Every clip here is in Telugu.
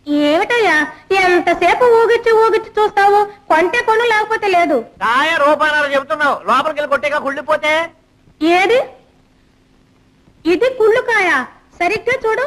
ఏమిటయ్యా ఎంతసేపు ఊగిచ్చి ఊగిచ్చి చూస్తావు కొంటే కొను లేకపోతే లేదు కాయ రూపాయలు చెబుతున్నావు లోపలికి వెళ్ళి కొట్టేగా కుళ్ళిపోతే ఏది ఇది కుళ్ళుకాయ సరిగ్గా చూడు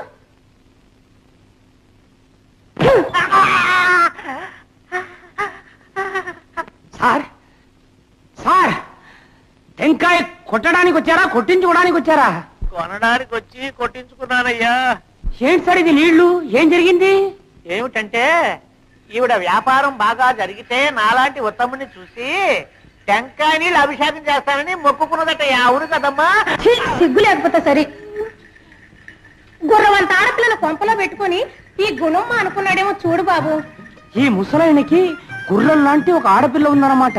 సార్ సార్ టెంకాయ కొట్టడానికి వచ్చారా కొట్టించుకోవడానికి వచ్చారా కొనడానికి వచ్చి కొట్టించుకున్నానయ్యా ఏంటి సార్ ఇది నీళ్లు ఏం జరిగింది ఏమిటంటే ఈవిడ వ్యాపారం బాగా జరిగితే నాలాంటి ఉత్తముని చూసి టెంకాయ నీళ్ళు అభిషేకం చేస్తానని మొక్కుకున్నదటయ్యా అవును కదమ్మా ఛీ, సిగ్గు లేకపోతే సరి గుర్రవంత ఆడపిల్లను కొంపలో పెట్టుకుని ఈ గుణమ్మ అనుకున్నాడేమో చూడు బాబు ఈ ముసలాయనకి గుర్రం లాంటి ఒక ఆడపిల్ల ఉందన్నమాట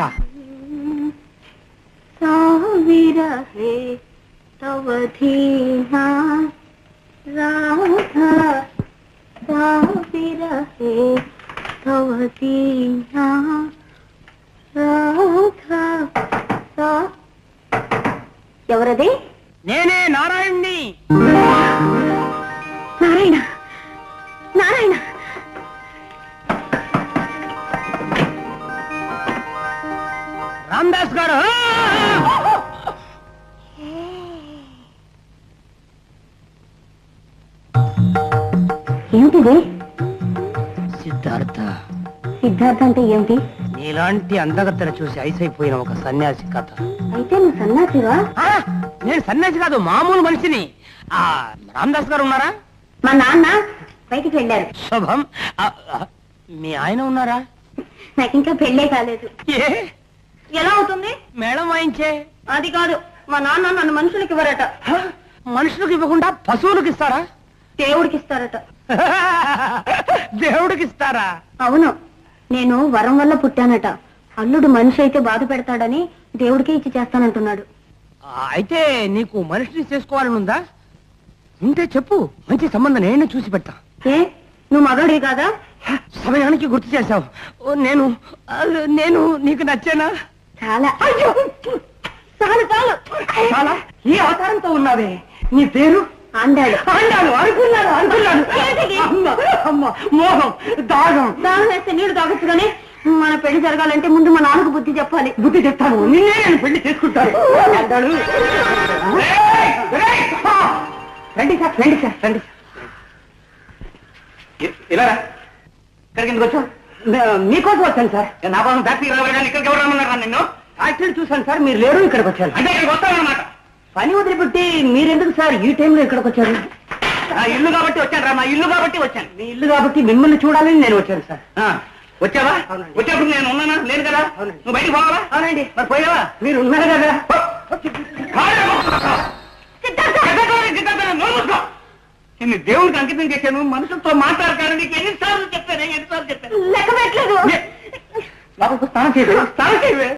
ఎవరది నేనే నారాయణ్ణి నారాయణ నారాయణ రామ్దాస్ గారు ఏమిటిది సిద్ధార్థ సిద్ధార్థ అంటే ఏమిటి నీలాంటి అందగత్తెన చూసి ఐసైపోయిన ఒక సన్యాసి కథ అయితే నువ్వు సన్నాసివా ఆ, నేను సన్యాసి కాదు మామూలు మనిషిని ఆ రామదాస్ గారు ఉన్నారా మా నాన్న బయటికి వెళ్ళారు శుభం ఆ, ఆ, మీ ఆయన ఉన్నారా నాకు ఇంకా పెళ్ళే కాలేదు ఏ ఎలా అవుతుంది మేడం వాయించే అది కాదు మా నాన్న నన్ను మనుషులకి ఇవ్వరట హ? మనుషులకు ఇవ్వకుండా పశువులకు ఇస్తారా దేవుడికి ఇస్తారట దేవుడికి ఇస్తారా అవును నేను వరం వల్ల పుట్టానట అల్లుడు మనిషి అయితే బాధ పెడతాడని దేవుడికే ఇచ్చి చేస్తానంటున్నాడు ఆ, అయితే నీకు మనిషిని చేసుకోవాలని ఉందా ఉంటే చెప్పు మంచి సంబంధం నేను చూసి పెడతా ఏ నువ్వు మగడివి కాదా హ, సమయానికి గుర్తు చేశావు ఓ, నేను ఆ, నేను నీకు నచ్చానా చాలా చాలు చాలు చాలా ఈ అవతారంతో ఉన్నావే నీ పేరు అందాడు అన్నాను అనుకున్నాను అనుకున్నాను అమ్మ అమ్మ మోహం దాగం దాహం వేస్తే నీళ్లు తాగొచ్చు కానీ మన పెళ్లి జరగాలంటే ముందు మా నాన్నకు బుద్ధి చెప్పాలి బుద్ధి చెప్తాను నిన్నే నేను పెళ్లి చేసుకుంటాను అంటాడు ఏయ్! ఏయ్! ఆ! రండి సార్ రండి సార్ రండి ఇలా ఇక్కడికి ఎందుకు వచ్చావు నే- మీకోసం వచ్చాను సార్ నా కోసం ఫ్యాక్టరీ రావాలి ఇక్కడికి ఎవరు రమ్మన్నారు నిన్ను యాక్చువల్ చూశాను సార్ మీరు లేరు ఇక్కడికి వచ్చాను అంటే ఇక్కడికి వస్తానన్నమాట పని వదిలిపెట్టి మీరెందుకు సార్ ఈ టైంలో ఇక్కడికి వచ్చారు నా ఇల్లు కాబట్టి వచ్చాను రా నా ఇల్లు కాబట్టి వచ్చాను మీ ఇల్లు కాబట్టి మిమ్మల్ని చూడాలని నేను వచ్చాను సార్ ఆ, వచ్చావా అవునండి. వచ్చేప్పుడు నేను ఉన్నానా లేను కదా అవునండి. నువ్వు బయటికి పోవాలా అవునండి మరి పోయావా మీరు ఉన్నారు కదా నిన్ను దేవుడికి అంకితం చేశాను మనుషులతో మాట్లాడతాను నీకు ఎన్నిసార్లు చెప్పాను ఎన్నిసార్లు చెప్పాను లెక్క పెట్టలేదు లోపలికి స్నానం చేయదు స్నానం చేయవే